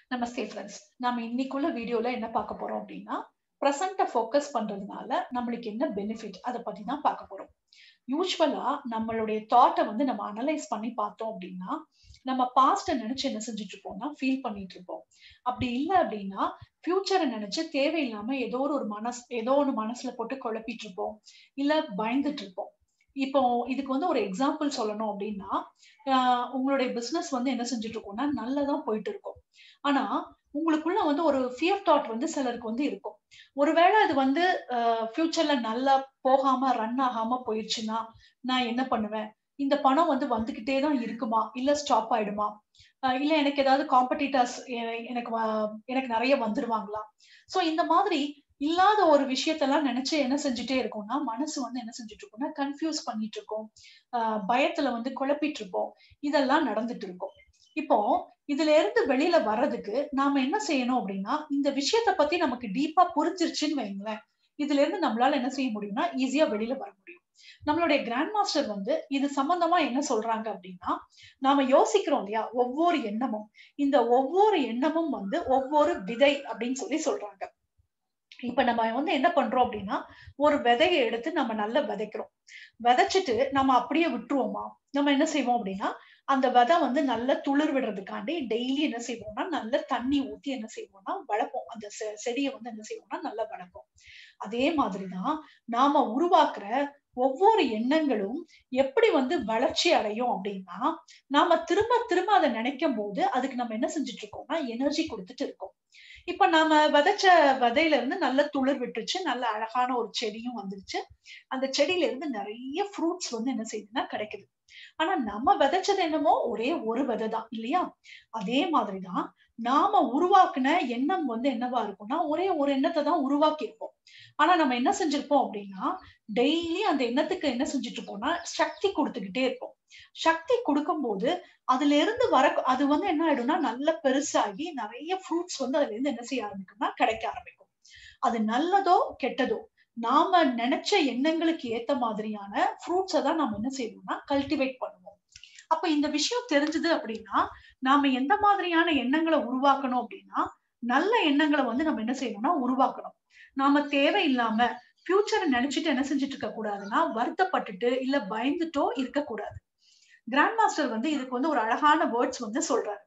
நமஸ்தே friends நாம இன்னைக்குள்ள வீடியோல என்ன பார்க்க போறோம் அப்படின்னா ப்ரெசண்ட்டை ஃபோக்கஸ் பண்றதுனால நம்மளுக்கு என்ன பெனிஃபிட் அதை பத்தி தான் பார்க்க போறோம் யூஸ்வலா நம்மளுடைய தாட்டை வந்து நம்ம அனலைஸ் பண்ணி பார்த்தோம் அப்படின்னா நம்ம பாஸ்ட நினைச்சு என்ன செஞ்சுட்டு இருப்போம்னா ஃபீல் பண்ணிட்டு இருப்போம் அப்படி இல்லை அப்படின்னா ஃபியூச்சரை நினைச்சு தேவையில்லாம ஏதோ ஒரு மனசு ஏதோ ஒரு மனசுல போட்டு குழப்பிட்டு இருப்போம் இல்ல பயந்துட்டு இருப்போம் இப்போ இதுக்கு வந்து ஒரு எக்ஸாம்பிள் சொல்லணும் அப்படின்னா உங்களுடைய பிசினஸ் வந்து என்ன செஞ்சுட்டு இருக்கோம்னா நல்லதான் போயிட்டு இருக்கும் ஆனா உங்களுக்குள்ள வந்து ஒரு ஃபியர் தாட் வந்து சிலருக்கு வந்து இருக்கும் ஒருவேளை அது வந்து ஃபியூச்சர்ல நல்லா போகாம ரன் ஆகாம போயிடுச்சுன்னா நான் என்ன பண்ணுவேன் இந்த பணம் வந்து வந்துகிட்டே தான் இருக்குமா இல்ல ஸ்டாப் ஆயிடுமா இல்ல எனக்கு ஏதாவது காம்படிட்டர்ஸ் எனக்கு எனக்கு நிறைய வந்துருவாங்களா சோ இந்த மாதிரி இல்லாத ஒரு விஷயத்தெல்லாம் நினைச்சு என்ன செஞ்சுட்டே இருக்கோம்னா மனசு வந்து என்ன செஞ்சுட்டு இருக்கோம்னா கன்ஃபியூஸ் பண்ணிட்டு இருக்கோம் பயத்துல வந்து குழப்பிட்டு இருப்போம் இதெல்லாம் நடந்துட்டு இருக்கும் இப்போ இதுல இருந்து வெளியில வர்றதுக்கு நாம என்ன செய்யணும் அப்படின்னா இந்த விஷயத்த பத்தி நமக்கு டீப்பா புரிஞ்சிருச்சுன்னு வைங்களேன் இதுல இருந்து நம்மளால என்ன செய்ய முடியும்னா ஈஸியா வெளியில வர முடியும் நம்மளுடைய கிராண்ட் மாஸ்டர் வந்து இது சம்பந்தமா என்ன சொல்றாங்க அப்படின்னா நாம யோசிக்கிறோம் இல்லையா ஒவ்வொரு எண்ணமும் இந்த ஒவ்வொரு எண்ணமும் வந்து ஒவ்வொரு விதை அப்படின்னு சொல்லி சொல்றாங்க இப்ப நம்ம வந்து என்ன பண்றோம் அப்படின்னா ஒரு விதையை எடுத்து நம்ம நல்லா விதைக்கிறோம் விதைச்சிட்டு நம்ம அப்படியே விட்டுருவோமா நம்ம என்ன செய்வோம் அப்படின்னா அந்த விதை வந்து நல்ல துளிர் விடுறதுக்காண்டி டெய்லி என்ன செய்வோம்னா நல்ல தண்ணி ஊத்தி என்ன செய்வோம்னா வளர்ப்போம் அந்த செடியை வந்து என்ன செய்வோம்னா நல்லா வளர்ப்போம் அதே மாதிரிதான் நாம உருவாக்குற ஒவ்வொரு எண்ணங்களும் எப்படி வந்து வளர்ச்சி அடையும் அப்படின்னா நாம திரும்ப திரும்ப அதை நினைக்கும் போது அதுக்கு நம்ம என்ன செஞ்சுட்டு இருக்கோம்னா எனர்ஜி கொடுத்துட்டு இருக்கோம் இப்ப நாம விதைச்ச விதையில இருந்து நல்ல துளிர் விட்டுருச்சு நல்ல அழகான ஒரு செடியும் வந்துருச்சு அந்த செடியில இருந்து நிறைய ஃப்ரூட்ஸ் வந்து என்ன செய்யுதுன்னா கிடைக்குது ஆனா நம்ம விதைச்சது என்னமோ ஒரே ஒரு விதை தான் இல்லையா அதே மாதிரிதான் நாம உருவாக்குன எண்ணம் வந்து என்னவா இருக்கும்னா ஒரே ஒரு எண்ணத்தை தான் உருவாக்கி இருப்போம் ஆனா நம்ம என்ன செஞ்சிருப்போம் அப்படின்னா டெய்லி அந்த எண்ணத்துக்கு என்ன செஞ்சுட்டு இருப்போம்னா சக்தி கொடுத்துக்கிட்டே இருப்போம் சக்தி கொடுக்கும் போது அதுல இருந்து வர அது வந்து என்ன ஆயிடும்னா நல்ல பெருசாகி நிறைய ஃப்ரூட்ஸ் வந்து அதுல இருந்து என்ன செய்ய ஆரம்பிக்கும்னா கிடைக்க ஆரம்பிக்கும் அது நல்லதோ கெட்டதோ நாம நினைச்ச எண்ணங்களுக்கு ஏத்த மாதிரியான ஃப்ரூட்ஸை தான் நம்ம என்ன செய்வோம்னா கல்டிவேட் பண்ணுவோம் அப்ப இந்த விஷயம் தெரிஞ்சது அப்படின்னா நாம எந்த மாதிரியான எண்ணங்களை உருவாக்கணும் அப்படின்னா நல்ல எண்ணங்களை வந்து நம்ம என்ன செய்யணும்னா உருவாக்கணும் நாம தேவையில்லாம ஃபியூச்சரை நினைச்சிட்டு என்ன செஞ்சுட்டு இருக்க கூடாதுன்னா வருத்தப்பட்டுட்டு இல்ல பயந்துட்டோ இருக்கக்கூடாது கிராண்ட் மாஸ்டர் வந்து இதுக்கு வந்து ஒரு அழகான வேர்ட்ஸ் வந்து சொல்றாரு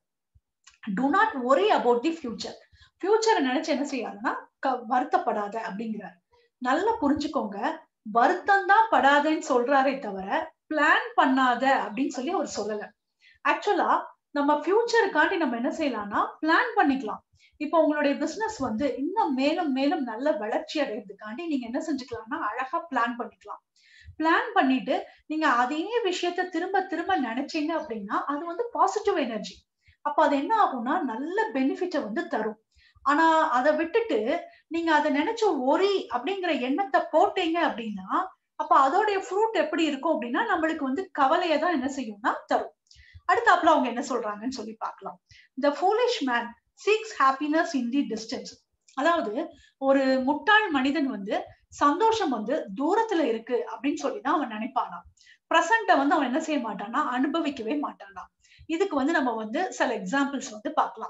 do not worry about the future ஃபியூச்சரை நினைச்சு என்ன செய்யாதுன்னா வருத்தப்படாத அப்படிங்கிறாரு நல்லா புரிஞ்சுக்கோங்க வருத்தம் தான் படாதேன்னு சொல்றாரே தவிர பிளான் பண்ணாத அப்படின்னு சொல்லி அவர் சொல்லல ஆக்சுவலா நம்ம ஃபியூச்சருக்காண்டி நம்ம என்ன செய்யலாம்னா பிளான் பண்ணிக்கலாம் இப்போ உங்களுடைய பிசினஸ் வந்து இன்னும் மேலும் மேலும் நல்ல வளர்ச்சி அடைறதுக்காண்டி நீங்க என்ன செஞ்சுக்கலாம்னா அழகா பிளான் பண்ணிக்கலாம் பிளான் பண்ணிட்டு நீங்க அதே விஷயத்த திரும்ப திரும்ப நினைச்சீங்க அப்படின்னா அது வந்து பாசிட்டிவ் எனர்ஜி அப்ப அது என்ன ஆகும்னா நல்ல பெனிஃபிட்டை வந்து தரும் ஆனா அதை விட்டுட்டு நீங்க அதை நினைச்ச ஒரி அப்படிங்கிற எண்ணத்தை போட்டீங்க அப்படின்னா அப்ப அதோடைய ஃப்ரூட் எப்படி இருக்கும் அப்படின்னா நம்மளுக்கு வந்து கவலையை தான் என்ன செய்யும்னா தரும் அடுத்தாப்புல அவங்க என்ன சொல்றாங்கன்னு சொல்லி பார்க்கலாம் the foolish man seeks happiness in the distance அதாவது ஒரு முட்டாள் மனிதன் வந்து சந்தோஷம் வந்து தூரத்துல இருக்கு அப்படின்னு சொல்லி தான் அவன் நினைப்பானா ப்ரெசண்ட்டை வந்து அவன் என்ன செய்ய மாட்டானா அனுபவிக்கவே மாட்டானா இதுக்கு வந்து நம்ம வந்து சில எக்ஸாம்பிள்ஸ் வந்து பார்க்கலாம்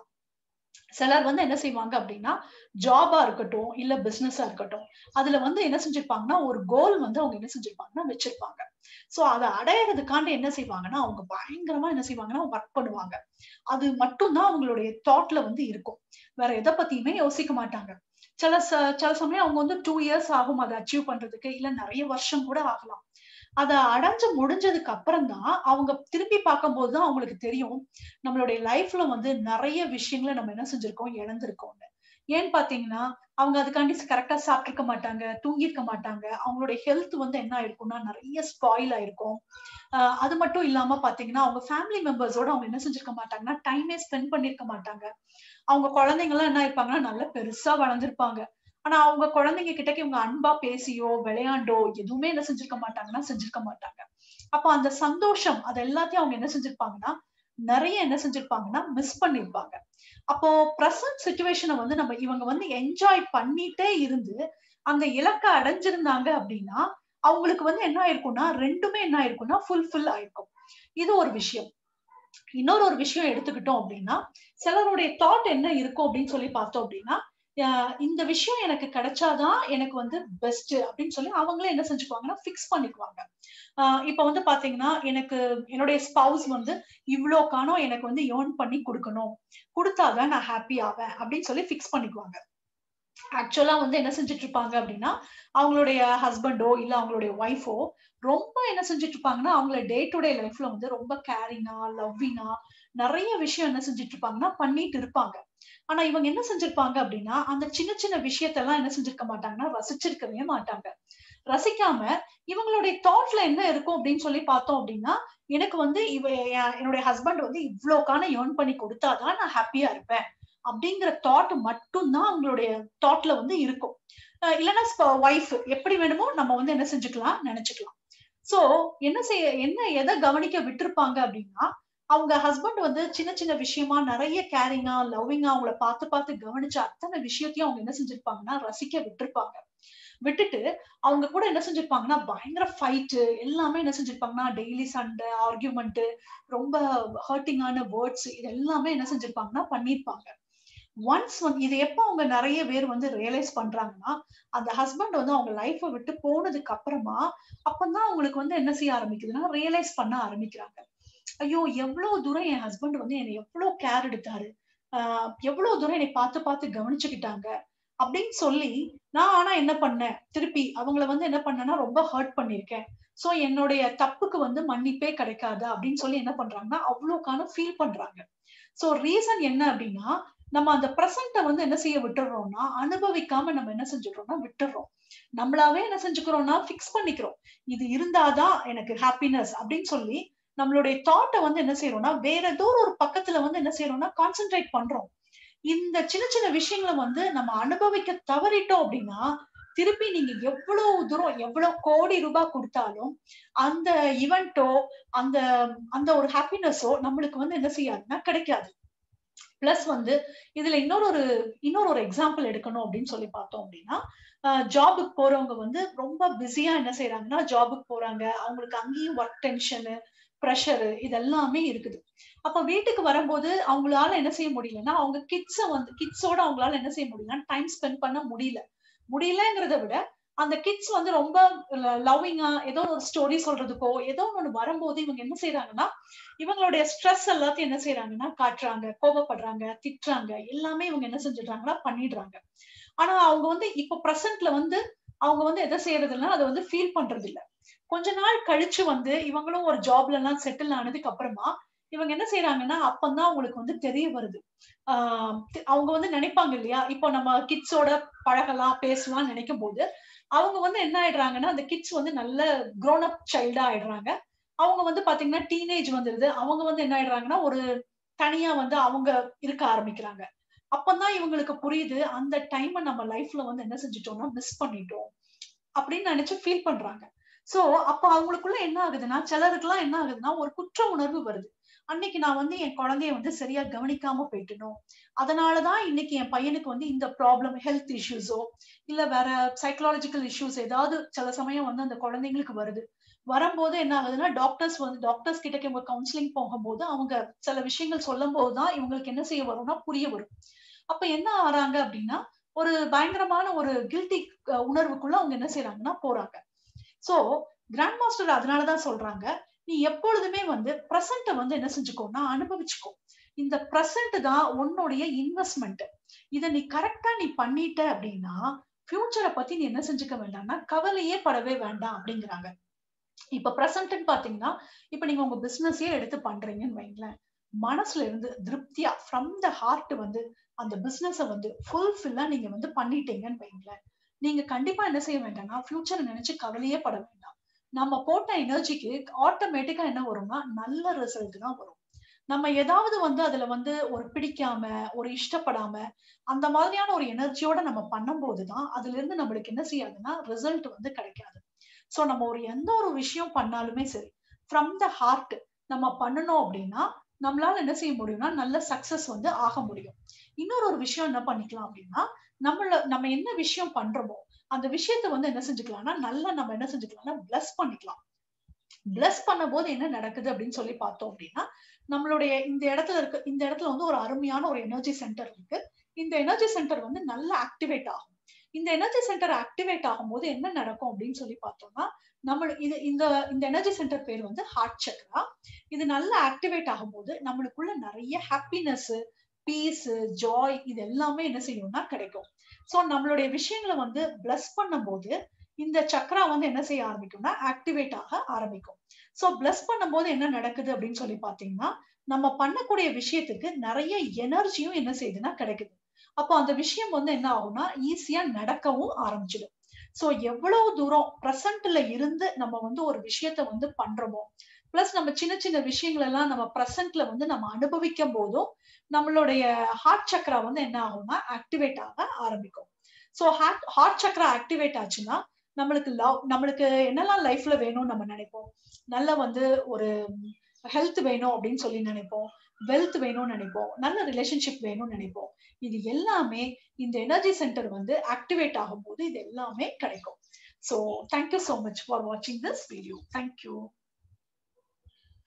சிலர் வந்து என்ன செய்வாங்க அப்படின்னா ஜாபா இருக்கட்டும் இல்ல பிசினஸா இருக்கட்டும் அதுல வந்து என்ன செஞ்சிருப்பாங்கன்னா ஒரு கோல் வந்து அவங்க என்ன செஞ்சிருப்பாங்கன்னா வச்சிருப்பாங்க சோ அதை அடையிறதுக்காண்டி என்ன செய்வாங்கன்னா அவங்க பயங்கரமா என்ன செய்வாங்கன்னா ஒர்க் பண்ணுவாங்க அது மட்டும்தான் அவங்களுடைய தாட்ல வந்து இருக்கும் வேற எதை பத்தியுமே யோசிக்க மாட்டாங்க சில சில சமயம் அவங்க வந்து டூ இயர்ஸ் ஆகும் அதை அச்சீவ் பண்றதுக்கு இல்ல நிறைய வருஷம் கூட ஆகலாம் அதை அடைஞ்சு முடிஞ்சதுக்கு அப்புறம் தான் அவங்க திருப்பி பார்க்கும் போதுதான் அவங்களுக்கு தெரியும் நம்மளுடைய லைஃப்ல வந்து நிறைய விஷயங்களை நம்ம என்ன செஞ்சிருக்கோம் இழந்திருக்கோம்னு ஏன்னு பாத்தீங்கன்னா அவங்க அதுக்காண்டி கரெக்டா சாப்பிட்டிருக்க மாட்டாங்க தூங்கியிருக்க மாட்டாங்க அவங்களுடைய ஹெல்த் வந்து என்ன ஆயிருக்கும்னா நிறைய ஸ்பாயில் ஆயிருக்கும் அது மட்டும் இல்லாம பாத்தீங்கன்னா அவங்க ஃபேமிலி மெம்பர்ஸோட அவங்க என்ன செஞ்சிருக்க மாட்டாங்கன்னா டைமே ஸ்பெண்ட் பண்ணிருக்க மாட்டாங்க அவங்க குழந்தைங்க எல்லாம் என்ன ஆயிருப்பாங்கன்னா நல்ல பெருசா வளர்ந்துருப்பாங்க ஆனா அவங்க குழந்தைங்க கிட்டக்கு இவங்க அன்பா பேசியோ விளையாண்டோ எதுவுமே என்ன செஞ்சிருக்க மாட்டாங்கன்னா செஞ்சிருக்க மாட்டாங்க அப்போ அந்த சந்தோஷம் அது எல்லாத்தையும் அவங்க என்ன செஞ்சிருப்பாங்கன்னா நிறைய என்ன செஞ்சிருப்பாங்கன்னா மிஸ் பண்ணிருப்பாங்க அப்போ ப்ரெசன்ட் சுச்சுவேஷனை வந்து நம்ம இவங்க வந்து என்ஜாய் பண்ணிட்டே இருந்து அந்த இலக்கை அடைஞ்சிருந்தாங்க அப்படின்னா அவங்களுக்கு வந்து என்ன ஆயிருக்கும்னா ரெண்டுமே என்ன ஆயிருக்கும்னா ஃபுல்ஃபில் ஆயிருக்கும் இது ஒரு விஷயம் இன்னொரு ஒரு விஷயம் எடுத்துக்கிட்டோம் அப்படின்னா சிலருடைய தாட் என்ன இருக்கும் அப்படின்னு சொல்லி பார்த்தோம் அப்படின்னா இந்த விஷயம் எனக்கு கிடைச்சாதான் எனக்கு வந்து பெஸ்ட் அப்படின்னு சொல்லி அவங்களே என்ன செஞ்சுக்குவாங்கன்னா ஃபிக்ஸ் பண்ணிக்குவாங்க இப்ப வந்து பாத்தீங்கன்னா எனக்கு என்னுடைய ஸ்பவுஸ் வந்து இவ்வளோ காணம் எனக்கு வந்து ஏர்ன் பண்ணி கொடுக்கணும் கொடுத்தாதான் நான் ஹாப்பி ஆவேன் அப்படின்னு சொல்லி ஃபிக்ஸ் பண்ணிக்குவாங்க ஆக்சுவலா வந்து என்ன செஞ்சுட்டு இருப்பாங்க அப்படின்னா அவங்களுடைய ஹஸ்பண்டோ இல்ல அவங்களுடைய ஒய்ஃபோ ரொம்ப என்ன செஞ்சுட்டு இருப்பாங்கன்னா அவங்கள டே டு டே லைஃப்ல வந்து ரொம்ப கேரிங்கா லவ்வினா நிறைய விஷயம் என்ன செஞ்சுட்டு இருப்பாங்கன்னா பண்ணிட்டு இருப்பாங்க ஆனா இவங்க என்ன செஞ்சிருப்பாங்க அப்படின்னா அந்த சின்ன சின்ன விஷயத்தெல்லாம் என்ன செஞ்சிருக்க மாட்டாங்கன்னா ரசிச்சிருக்கவே மாட்டாங்க ரசிக்காம இவங்களுடைய தாட்ல என்ன இருக்கும் அப்படின்னு சொல்லி பார்த்தோம் அப்படின்னா எனக்கு வந்து இவ என்னுடைய ஹஸ்பண்ட் வந்து இவ்வளோக்கான ஏர்ன் பண்ணி கொடுத்தாதான் நான் ஹாப்பியா இருப்பேன் அப்படிங்கிற தாட் மட்டும்தான் அவங்களுடைய தாட்ல வந்து இருக்கும் இல்லைன்னா ஒய்ஃப் எப்படி வேணுமோ நம்ம வந்து என்ன செஞ்சுக்கலாம் நினைச்சுக்கலாம் சோ என்ன செய்ய என்ன எதை கவனிக்க விட்டுருப்பாங்க அப்படின்னா அவங்க ஹஸ்பண்ட் வந்து சின்ன சின்ன விஷயமா நிறைய கேரிங்கா லவ்விங்கா அவங்கள பார்த்து பார்த்து கவனிச்ச அத்தனை விஷயத்தையும் அவங்க என்ன செஞ்சிருப்பாங்கன்னா ரசிக்க விட்டுருப்பாங்க விட்டுட்டு அவங்க கூட என்ன செஞ்சிருப்பாங்கன்னா பயங்கர ஃபைட்டு எல்லாமே என்ன செஞ்சிருப்பாங்கன்னா டெய்லி சண்டை ஆர்கியூமெண்ட் ரொம்ப ஹர்ட்டிங்கான வேர்ட்ஸ் இது எல்லாமே என்ன செஞ்சிருப்பாங்கன்னா பண்ணிருப்பாங்க ஒன்ஸ் வந்து இது எப்போ அவங்க நிறைய பேர் வந்து ரியலைஸ் பண்றாங்கன்னா அந்த ஹஸ்பண்ட் வந்து அவங்க லைஃப்பை விட்டு போனதுக்கு அப்புறமா அப்பதான் அவங்களுக்கு வந்து என்ன செய்ய ஆரம்பிக்குதுன்னா ரியலைஸ் பண்ண ஆரம்பிக்கிறாங்க ஐயோ எவ்வளவு தூரம் என் ஹஸ்பண்ட் வந்து என்னை எவ்வளவு கேர் எடுத்தாரு ஆஹ் எவ்வளவு தூரம் என்னை பார்த்து பார்த்து கவனிச்சுக்கிட்டாங்க அப்படின்னு சொல்லி நான் ஆனா என்ன பண்ணேன் திருப்பி அவங்கள வந்து என்ன பண்ணேன்னா ரொம்ப ஹர்ட் பண்ணிருக்கேன் சோ என்னுடைய தப்புக்கு வந்து மன்னிப்பே கிடைக்காது அப்படின்னு சொல்லி என்ன பண்றாங்கன்னா அவ்வளோக்கான ஃபீல் பண்றாங்க சோ ரீசன் என்ன அப்படின்னா நம்ம அந்த ப்ரெசண்ட்டை வந்து என்ன செய்ய விட்டுறோம்னா அனுபவிக்காம நம்ம என்ன செஞ்சுக்கிறோம்னா விட்டுறோம் நம்மளாவே என்ன செஞ்சுக்கிறோம்னா ஃபிக்ஸ் பண்ணிக்கிறோம் இது இருந்தாதான் எனக்கு ஹாப்பினஸ் அப்படின்னு சொல்லி நம்மளுடைய தாட்டை வந்து என்ன செய்யறோம்னா வேற ஏதோ ஒரு பக்கத்துல வந்து என்ன செய்யறோம்னா கான்சென்ட்ரேட் பண்றோம் இந்த சின்ன சின்ன விஷயங்களை வந்து நம்ம அனுபவிக்க தவறிட்டோம் அப்படின்னா திருப்பி நீங்க எவ்வளவு தூரம் எவ்வளவு கோடி ரூபாய் கொடுத்தாலும் அந்த ஈவெண்ட்டோ அந்த அந்த ஒரு ஹாப்பினஸோ நம்மளுக்கு வந்து என்ன செய்யாதுன்னா கிடைக்காது பிளஸ் வந்து இதுல இன்னொரு ஒரு இன்னொரு ஒரு எக்ஸாம்பிள் எடுக்கணும் அப்படின்னு சொல்லி பார்த்தோம் அப்படின்னா ஜாபுக்கு போறவங்க வந்து ரொம்ப பிஸியா என்ன செய்யறாங்கன்னா ஜாபுக்கு போறாங்க அவங்களுக்கு அங்கேயும் ஒர்க் டென்ஷனு ப்ரெஷரு இதெல்லாமே இருக்குது அப்ப வீட்டுக்கு வரும்போது அவங்களால என்ன செய்ய முடியலன்னா அவங்க கிட்ஸ வந்து கிட்ஸோட அவங்களால என்ன செய்ய முடியலன்னா டைம் ஸ்பெண்ட் பண்ண முடியல முடியலங்கிறத விட அந்த கிட்ஸ் வந்து ரொம்ப லவ்விங்கா ஏதோ ஒரு ஸ்டோரி சொல்றதுக்கோ ஏதோ ஒண்ணு வரும்போது இவங்க என்ன செய்யறாங்கன்னா இவங்களுடைய ஸ்ட்ரெஸ் எல்லாத்தையும் என்ன செய்யறாங்கன்னா காட்டுறாங்க கோபப்படுறாங்க திட்டுறாங்க எல்லாமே இவங்க என்ன செஞ்சிடுறாங்கன்னா பண்ணிடுறாங்க ஆனா அவங்க வந்து இப்ப ப்ரெசன்ட்ல வந்து அவங்க வந்து எதை செய்யறதுன்னா அதை வந்து ஃபீல் பண்றது இல்ல கொஞ்ச நாள் கழிச்சு வந்து இவங்களும் ஒரு ஜாப்ல எல்லாம் செட்டில் ஆனதுக்கு அப்புறமா இவங்க என்ன செய்யறாங்கன்னா அப்பந்தான் அவங்களுக்கு வந்து தெரிய வருது ஆஹ் அவங்க வந்து நினைப்பாங்க இல்லையா இப்போ நம்ம கிட்ஸோட பழகலாம் பேசலாம் நினைக்கும் போது அவங்க வந்து என்ன ஆயிடுறாங்கன்னா அந்த கிட்ஸ் வந்து நல்ல க்ரோன் அப் சைல்டா ஆயிடுறாங்க அவங்க வந்து பாத்தீங்கன்னா டீனேஜ் வந்துருது அவங்க வந்து என்ன ஆயிடுறாங்கன்னா ஒரு தனியா வந்து அவங்க இருக்க ஆரம்பிக்கிறாங்க அப்பதான் இவங்களுக்கு புரியுது அந்த டைமை நம்ம லைஃப்ல வந்து என்ன செஞ்சுட்டோம்னா மிஸ் பண்ணிட்டோம் அப்படின்னு நினைச்சு ஃபீல் பண்றாங்க சோ அப்ப அவங்களுக்குள்ள என்ன ஆகுதுன்னா சிலருக்குலாம் என்ன ஆகுதுன்னா ஒரு குற்ற உணர்வு வருது அன்னைக்கு நான் வந்து என் குழந்தைய வந்து சரியா கவனிக்காம போயிட்டணும் அதனாலதான் இன்னைக்கு என் பையனுக்கு வந்து இந்த ப்ராப்ளம் ஹெல்த் இஷ்யூஸோ இல்ல வேற சைக்கலாஜிக்கல் இஷ்யூஸ் ஏதாவது சில சமயம் வந்து அந்த குழந்தைங்களுக்கு வருது வரும்போது என்ன ஆகுதுன்னா டாக்டர்ஸ் வந்து டாக்டர்ஸ் கிட்ட இவங்க கவுன்சிலிங் போகும்போது அவங்க சில விஷயங்கள் சொல்லும் போதுதான் இவங்களுக்கு என்ன செய்ய வரும்னா புரிய வரும் அப்ப என்ன ஆறாங்க அப்படின்னா ஒரு பயங்கரமான ஒரு கில்ட்டி உணர்வுக்குள்ள அவங்க என்ன செய்யறாங்கன்னா போறாங்க சோ கிராண்ட் மாஸ்டர் அதனாலதான் சொல்றாங்க நீ எப்பொழுதுமே வந்து ப்ரெசண்ட்டை வந்து என்ன செஞ்சுக்கோன்னா அனுபவிச்சுக்கோ இந்த ப்ரெசண்ட் தான் உன்னுடைய இன்வெஸ்ட்மெண்ட் இதை நீ கரெக்டா நீ பண்ணிட்ட அப்படின்னா ஃபியூச்சரை பத்தி நீ என்ன செஞ்சுக்க வேண்டாம்னா கவலையே படவே வேண்டாம் அப்படிங்கிறாங்க இப்ப ப்ரெசன்ட்னு பாத்தீங்கன்னா இப்ப நீங்க உங்க பிசினஸே எடுத்து பண்றீங்கன்னு வைங்களேன் மனசுல இருந்து திருப்தியா ஃப்ரம் த ஹார்ட் வந்து அந்த பிசினஸ வந்து ஃபுல்ஃபில்லா நீங்க வந்து பண்ணிட்டீங்கன்னு வைங்களேன் நீங்க கண்டிப்பா என்ன செய்ய வேண்டாம்னா ஃபியூச்சரை நினைச்சு கவலையே பட வேண்டாம் நம்ம போட்ட எனர்ஜிக்கு ஆட்டோமேட்டிக்கா என்ன வரும்னா நல்ல ரிசல்ட் தான் வரும் நம்ம ஏதாவது வந்து அதுல வந்து ஒரு பிடிக்காம ஒரு இஷ்டப்படாம அந்த மாதிரியான ஒரு எனர்ஜியோட நம்ம பண்ணும் போதுதான் அதுல இருந்து நம்மளுக்கு என்ன செய்யாதுன்னா ரிசல்ட் வந்து கிடைக்காது சோ நம்ம ஒரு எந்த ஒரு விஷயம் பண்ணாலுமே சரி ஃப்ரம் த ஹார்ட் நம்ம பண்ணணும் அப்படின்னா நம்மளால என்ன செய்ய முடியும்னா நல்ல சக்சஸ் வந்து ஆக முடியும் இன்னொரு ஒரு விஷயம் என்ன பண்ணிக்கலாம் அப்படின்னா நம்மள நம்ம என்ன விஷயம் பண்றோமோ அந்த விஷயத்த வந்து என்ன செஞ்சுக்கலாம்னா நல்லா நம்ம என்ன செஞ்சுக்கலாம்னா பிளஸ் பண்ணிக்கலாம் பிளஸ் பண்ணும்போது என்ன நடக்குது அப்படின்னு சொல்லி பார்த்தோம் அப்படின்னா நம்மளுடைய இந்த இடத்துல இருக்கு இந்த இடத்துல வந்து ஒரு அருமையான ஒரு எனர்ஜி சென்டர் இருக்கு இந்த எனர்ஜி சென்டர் வந்து நல்லா ஆக்டிவேட் ஆகும் இந்த எனர்ஜி சென்டர் ஆக்டிவேட் ஆகும்போது என்ன நடக்கும் அப்படின்னு சொல்லி பார்த்தோம்னா நம்ம இது இந்த இந்த எனர்ஜி சென்டர் பேர் வந்து ஹார்ட் சக்ரா இது நல்லா ஆக்டிவேட் ஆகும்போது நம்மளுக்குள்ள நிறைய ஹாப்பினஸ் பீஸ் ஜாய் இது எல்லாமே என்ன செய்யும்னா கிடைக்கும் ஸோ நம்மளுடைய விஷயங்களை வந்து பிளஸ் பண்ணும்போது இந்த சக்ரா வந்து என்ன செய்ய ஆரம்பிக்கும்னா ஆக்டிவேட் ஆக ஆரம்பிக்கும் ஸோ பிளஸ் பண்ணும்போது என்ன நடக்குது அப்படின்னு சொல்லி பாத்தீங்கன்னா நம்ம பண்ணக்கூடிய விஷயத்துக்கு நிறைய எனர்ஜியும் என்ன செய்யுதுன்னா கிடைக்குது அப்போ அந்த விஷயம் வந்து என்ன ஆகும்னா ஈஸியா நடக்கவும் ஆரம்பிச்சிடும் ஸோ எவ்வளவு தூரம் ப்ரெசன்ட்ல இருந்து நம்ம வந்து ஒரு விஷயத்த வந்து பண்றோமோ பிளஸ் நம்ம சின்ன சின்ன விஷயங்கள் எல்லாம் நம்ம ப்ரெசன்ட்ல வந்து நம்ம அனுபவிக்கும் போதும் நம்மளுடைய ஹார்ட் சக்ரா வந்து என்ன ஆகும்னா ஆக்டிவேட் ஆக ஆரம்பிக்கும் so heart heart chakra activate ஆச்சுன்னா நம்மளுக்கு லவ் நம்மளுக்கு என்னெல்லாம் லைஃப்ல வேணும்னு நம்ம நினைப்போம் நல்ல வந்து ஒரு ஹெல்த் வேணும் அப்படின்னு சொல்லி நினைப்போம் வெல்த் வேணும்னு நினைப்போம் நல்ல ரிலேஷன்ஷிப் வேணும்னு நினைப்போம் இது எல்லாமே இந்த எனர்ஜி சென்டர் வந்து ஆக்டிவேட் ஆகும்போது இது எல்லாமே கிடைக்கும் so thank you so much for வாட்சிங் திஸ் வீடியோ தேங்க்யூ